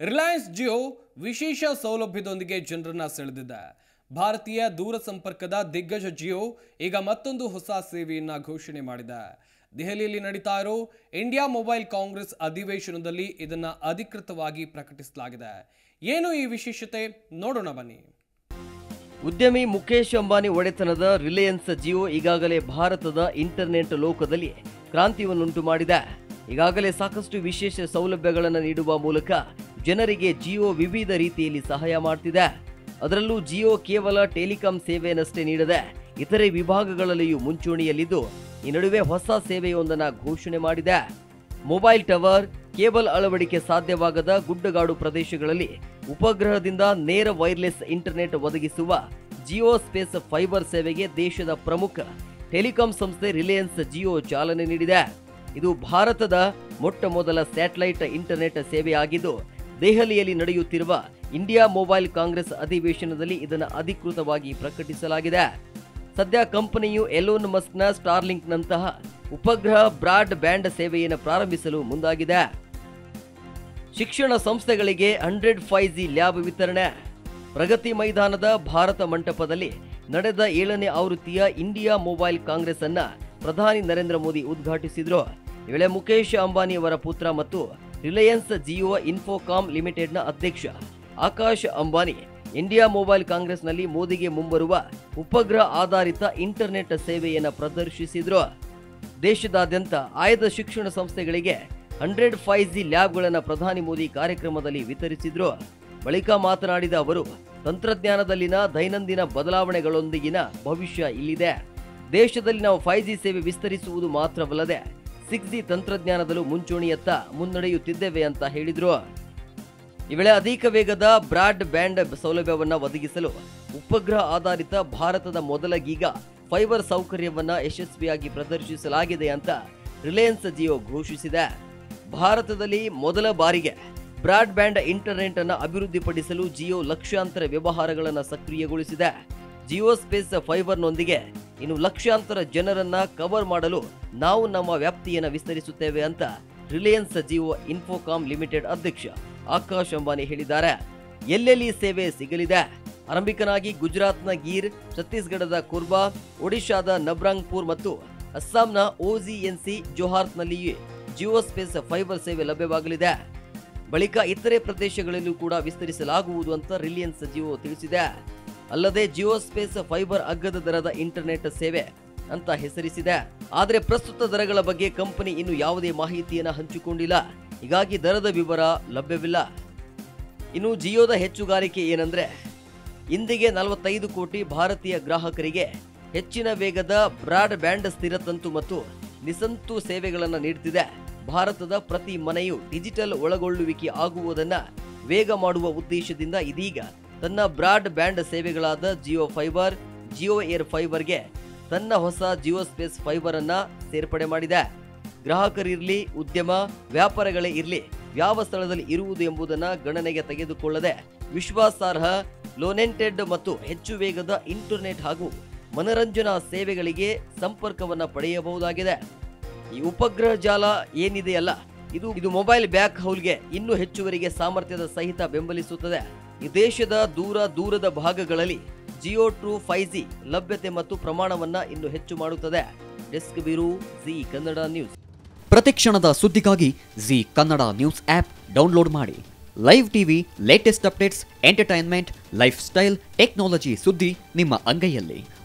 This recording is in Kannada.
ರಿಲಯನ್ಸ್ ಜಿಯೋ ವಿಶೇಷ ಸೌಲಭ್ಯದೊಂದಿಗೆ ಜನರನ್ನ ಸೆಳೆದಿದೆ ಭಾರತೀಯ ದೂರ ಸಂಪರ್ಕದ ದಿಗ್ಗಜ ಜಿಯೋ ಈಗ ಮತ್ತೊಂದು ಹೊಸ ಸೇವೆಯನ್ನ ಘೋಷಣೆ ಮಾಡಿದೆ ದೆಹಲಿಯಲ್ಲಿ ನಡೀತಾ ಇರೋ ಇಂಡಿಯಾ ಮೊಬೈಲ್ ಕಾಂಗ್ರೆಸ್ ಅಧಿವೇಶನದಲ್ಲಿ ಇದನ್ನ ಅಧಿಕೃತವಾಗಿ ಪ್ರಕಟಿಸಲಾಗಿದೆ ಏನು ಈ ವಿಶೇಷತೆ ನೋಡೋಣ ಬನ್ನಿ ಉದ್ಯಮಿ ಮುಖೇಶ್ ಅಂಬಾನಿ ಒಡೆತನದ ರಿಲಯನ್ಸ್ ಜಿಯೋ ಈಗಾಗಲೇ ಭಾರತದ ಇಂಟರ್ನೆಟ್ ಲೋಕದಲ್ಲಿ ಕ್ರಾಂತಿಯನ್ನುಂಟು ಮಾಡಿದೆ ಈಗಾಗಲೇ ಸಾಕಷ್ಟು ವಿಶೇಷ ಸೌಲಭ್ಯಗಳನ್ನು ನೀಡುವ ಮೂಲಕ ಜನರಿಗೆ ಜಿಯೋ ವಿವಿಧ ರೀತಿಯಲ್ಲಿ ಸಹಾಯ ಮಾಡ್ತಿದೆ ಅದರಲ್ಲೂ ಜಿಯೋ ಕೇವಲ ಟೆಲಿಕಾಂ ಸೇವೆಯನ್ನಷ್ಟೇ ನೀಡದೆ ಇತರೆ ವಿಭಾಗಗಳಲ್ಲಿಯೂ ಮುಂಚೂಣಿಯಲ್ಲಿದ್ದು ಈ ನಡುವೆ ಹೊಸ ಸೇವೆಯೊಂದನ್ನು ಘೋಷಣೆ ಮಾಡಿದೆ ಮೊಬೈಲ್ ಟವರ್ ಕೇಬಲ್ ಅಳವಡಿಕೆ ಸಾಧ್ಯವಾಗದ ಗುಡ್ಡಗಾಡು ಪ್ರದೇಶಗಳಲ್ಲಿ ಉಪಗ್ರಹದಿಂದ ನೇರ ವೈರ್ಲೆಸ್ ಇಂಟರ್ನೆಟ್ ಒದಗಿಸುವ ಜಿಯೋ ಸ್ಪೇಸ್ ಫೈಬರ್ ಸೇವೆಗೆ ದೇಶದ ಪ್ರಮುಖ ಟೆಲಿಕಾಂ ಸಂಸ್ಥೆ ರಿಲಯನ್ಸ್ ಜಿಯೋ ಚಾಲನೆ ನೀಡಿದೆ ಇದು ಭಾರತದ ಮೊಟ್ಟ ಮೊದಲ ಸ್ಯಾಟಲೈಟ್ ಇಂಟರ್ನೆಟ್ ಸೇವೆಯಾಗಿದ್ದು ದೆಹಲಿಯಲ್ಲಿ ನಡೆಯುತ್ತಿರುವ ಇಂಡಿಯಾ ಮೊಬೈಲ್ ಕಾಂಗ್ರೆಸ್ ಅಧಿವೇಶನದಲ್ಲಿ ಇದನ್ನು ಅಧಿಕೃತವಾಗಿ ಪ್ರಕಟಿಸಲಾಗಿದೆ ಸದ್ಯ ಕಂಪನಿಯು ಎಲೋನ್ ಮಸ್ಕ್ನ ಸ್ಟಾರ್ಲಿಂಕ್ನಂತಹ ಉಪಗ್ರಹ ಬ್ರಾಡ್ ಬ್ಯಾಂಡ್ ಸೇವೆಯನ್ನು ಪ್ರಾರಂಭಿಸಲು ಮುಂದಾಗಿದೆ ಶಿಕ್ಷಣ ಸಂಸ್ಥೆಗಳಿಗೆ ಹಂಡ್ರೆಡ್ ಫೈವ್ ಜಿ ಲ್ಯಾಬ್ ವಿತರಣೆ ಪ್ರಗತಿ ಮೈದಾನದ ಭಾರತ ಮಂಟಪದಲ್ಲಿ ನಡೆದ ಏಳನೇ ಆವೃತ್ತಿಯ ಇಂಡಿಯಾ ಮೊಬೈಲ್ ಕಾಂಗ್ರೆಸ್ ಅನ್ನ ಪ್ರಧಾನಿ ನರೇಂದ್ರ ಮೋದಿ ಉದ್ಘಾಟಿಸಿದ್ರು ಈ ವೇಳೆ ಮುಖೇಶ್ ಅಂಬಾನಿ ಅವರ ಪುತ್ರ ಮತ್ತು ರಿಲಯನ್ಸ್ ಜಿಯೋ ಇನ್ಫೋಕಾಮ್ ಲಿಮಿಟೆಡ್ನ ಅಧ್ಯಕ್ಷ ಆಕಾಶ್ ಅಂಬಾನಿ ಇಂಡಿಯಾ ಮೊಬೈಲ್ ಕಾಂಗ್ರೆಸ್ನಲ್ಲಿ ಮೋದಿಗೆ ಮುಂಬರುವ ಉಪಗ್ರಹ ಆಧಾರಿತ ಇಂಟರ್ನೆಟ್ ಸೇವೆಯನ್ನು ಪ್ರದರ್ಶಿಸಿದ್ರು ದೇಶದಾದ್ಯಂತ ಆಯ್ದ ಶಿಕ್ಷಣ ಸಂಸ್ಥೆಗಳಿಗೆ ಹಂಡ್ರೆಡ್ ಫೈವ್ ಜಿ ಲ್ಯಾಬ್ಗಳನ್ನು ಪ್ರಧಾನಿ ಮೋದಿ ಕಾರ್ಯಕ್ರಮದಲ್ಲಿ ವಿತರಿಸಿದ್ರು ಬಳಿಕ ಮಾತನಾಡಿದ ಅವರು ತಂತ್ರಜ್ಞಾನದಲ್ಲಿನ ದೈನಂದಿನ ಬದಲಾವಣೆಗಳೊಂದಿಗಿನ ಭವಿಷ್ಯ ಇಲ್ಲಿದೆ ದೇಶದಲ್ಲಿ ನಾವು ಫೈವ್ ಜಿ ಸೇವೆ ವಿಸ್ತರಿಸುವುದು ಮಾತ್ರವಲ್ಲದೆ ಸಿಕ್ಸ್ ಜಿ ತಂತ್ರಜ್ಞಾನದಲ್ಲೂ ಮುಂಚೂಣಿಯತ್ತ ಮುನ್ನಡೆಯುತ್ತಿದ್ದೇವೆ ಅಂತ ಹೇಳಿದ್ರು ಈ ವೇಳೆ ಅಧಿಕ ವೇಗದ ಬ್ರಾಡ್ ಬ್ಯಾಂಡ್ ಸೌಲಭ್ಯವನ್ನ ಒದಗಿಸಲು ಉಪಗ್ರಹ ಆಧಾರಿತ ಭಾರತದ ಮೊದಲ ಗೀಗ ಫೈಬರ್ ಸೌಕರ್ಯವನ್ನ ಯಶಸ್ವಿಯಾಗಿ ಪ್ರದರ್ಶಿಸಲಾಗಿದೆ ಅಂತ ರಿಲಯನ್ಸ್ ಜಿಯೋ ಘೋಷಿಸಿದೆ ಭಾರತದಲ್ಲಿ ಮೊದಲ ಬಾರಿಗೆ ಬ್ರಾಡ್ ಬ್ಯಾಂಡ್ ಇಂಟರ್ನೆಟ್ ಅನ್ನು ಅಭಿವೃದ್ಧಿಪಡಿಸಲು ಜಿಯೋ ಲಕ್ಷಾಂತರ ವ್ಯವಹಾರಗಳನ್ನು ಸಕ್ರಿಯಗೊಳಿಸಿದೆ ಜಿಯೋ ಸ್ಪೇಸ್ ಫೈಬರ್ನೊಂದಿಗೆ ಇನ್ನು ಲಕ್ಷಾಂತರ ಜನರನ್ನ ಕವರ್ ಮಾಡಲು ನಾವು ನಮ್ಮ ವ್ಯಾಪ್ತಿಯನ್ನು ವಿಸ್ತರಿಸುತ್ತೇವೆ ಅಂತ ರಿಲಯನ್ಸ್ ಜಿಯೋ ಇನ್ಫೋಕಾಮ್ ಲಿಮಿಟೆಡ್ ಅಧ್ಯಕ್ಷ ಆಕಾಶ್ ಅಂಬಾನಿ ಹೇಳಿದ್ದಾರೆ ಎಲ್ಲೆಲ್ಲಿ ಸೇವೆ ಸಿಗಲಿದೆ ಆರಂಭಿಕನಾಗಿ ಗುಜರಾತ್ನ ಗೀರ್ ಛತ್ತೀಸ್ಗಢದ ಕುರ್ಬಾ ಒಡಿಶಾದ ನಬ್ರಾಂಗ್ಪುರ್ ಮತ್ತು ಅಸ್ಸಾಂನ ಓಜಿಎನ್ಸಿ ಜೋಹಾರ್ತ್ನಲ್ಲಿಯೇ ಜಿಯೋ ಸ್ಪೇಸ್ ಫೈಬರ್ ಸೇವೆ ಲಭ್ಯವಾಗಲಿದೆ ಬಳಿಕ ಇತರೆ ಪ್ರದೇಶಗಳಲ್ಲೂ ಕೂಡ ವಿಸ್ತರಿಸಲಾಗುವುದು ಅಂತ ರಿಲಯನ್ಸ್ ಜಿಯೋ ತಿಳಿಸಿದೆ ಅಲ್ಲದೆ ಜಿಯೋ ಸ್ಪೇಸ್ ಫೈಬರ್ ಅಗ್ಗದ ದರದ ಇಂಟರ್ನೆಟ್ ಸೇವೆ ಅಂತ ಹೆಸರಿಸಿದೆ ಆದರೆ ಪ್ರಸ್ತುತ ದರಗಳ ಬಗ್ಗೆ ಕಂಪನಿ ಇನ್ನು ಯಾವುದೇ ಮಾಹಿತಿಯನ್ನು ಹಂಚಿಕೊಂಡಿಲ್ಲ ಹೀಗಾಗಿ ದರದ ವಿವರ ಲಭ್ಯವಿಲ್ಲ ಇನ್ನು ಜಿಯೋದ ಹೆಚ್ಚುಗಾರಿಕೆ ಏನಂದ್ರೆ ಇಂದಿಗೆ ನಲವತ್ತೈದು ಕೋಟಿ ಭಾರತೀಯ ಗ್ರಾಹಕರಿಗೆ ಹೆಚ್ಚಿನ ವೇಗದ ಬ್ರಾಡ್ ಬ್ಯಾಂಡ್ ಸ್ಥಿರತಂತು ಮತ್ತು ನಿಸಂತು ಸೇವೆಗಳನ್ನು ನೀಡುತ್ತಿದೆ ಭಾರತದ ಪ್ರತಿ ಮನೆಯು ಡಿಜಿಟಲ್ ಒಳಗೊಳ್ಳುವಿಕೆ ಆಗುವುದನ್ನ ವೇಗ ಮಾಡುವ ಉದ್ದೇಶದಿಂದ ಇದೀಗ ತನ್ನ ಬ್ರಾಡ್ ಬ್ಯಾಂಡ್ ಸೇವೆಗಳಾದ ಜಿಯೋ ಫೈಬರ್ ಜಿಯೋ ಏರ್ ಫೈಬರ್ಗೆ ತನ್ನ ಹೊಸ ಜಿಯೋ ಸ್ಪೇಸ್ ಫೈಬರ್ ಅನ್ನ ಸೇರ್ಪಡೆ ಮಾಡಿದೆ ಗ್ರಾಹಕರಿರ್ಲಿ ಉದ್ಯಮ ವ್ಯಾಪಾರಗಳೇ ಇರಲಿ ಯಾವ ಸ್ಥಳದಲ್ಲಿ ಇರುವುದು ಎಂಬುದನ್ನು ಗಣನೆಗೆ ತೆಗೆದುಕೊಳ್ಳದೆ ವಿಶ್ವಾಸಾರ್ಹ ಲೋನೆಂಟೆಡ್ ಮತ್ತು ಹೆಚ್ಚು ವೇಗದ ಇಂಟರ್ನೆಟ್ ಹಾಗೂ ಮನರಂಜನಾ ಸೇವೆಗಳಿಗೆ ಸಂಪರ್ಕವನ್ನ ಪಡೆಯಬಹುದಾಗಿದೆ ಈ ಉಪಗ್ರಹ ಜಾಲ ಏನಿದೆಯಲ್ಲ ಇದು ಇದು ಮೊಬೈಲ್ ಬ್ಯಾಕ್ ಹೌಲ್ಗೆ ಇನ್ನೂ ಹೆಚ್ಚುವರಿಗೆ ಸಾಮರ್ಥ್ಯದ ಸಹಿತ ಬೆಂಬಲಿಸುತ್ತದೆ ಈ ದೇಶದ ದೂರ ದೂರದ ಭಾಗಗಳಲ್ಲಿ ಜಿಯೋ ಟು ಫೈವ್ ಜಿ ಲಭ್ಯತೆ ಮತ್ತು ಪ್ರಮಾಣವನ್ನ ಇನ್ನು ಹೆಚ್ಚು ಮಾಡುತ್ತದೆ desk bureau Zee Kannada news ಪ್ರತಿಕ್ಷಣದ ಸುದ್ದಿಗಾಗಿ Zee Kannada news app download ಮಾಡಿ live TV latest updates entertainment lifestyle technology ಸುದ್ದಿ ನಿಮ್ಮ ಅಂಗೈಯಲ್ಲಿ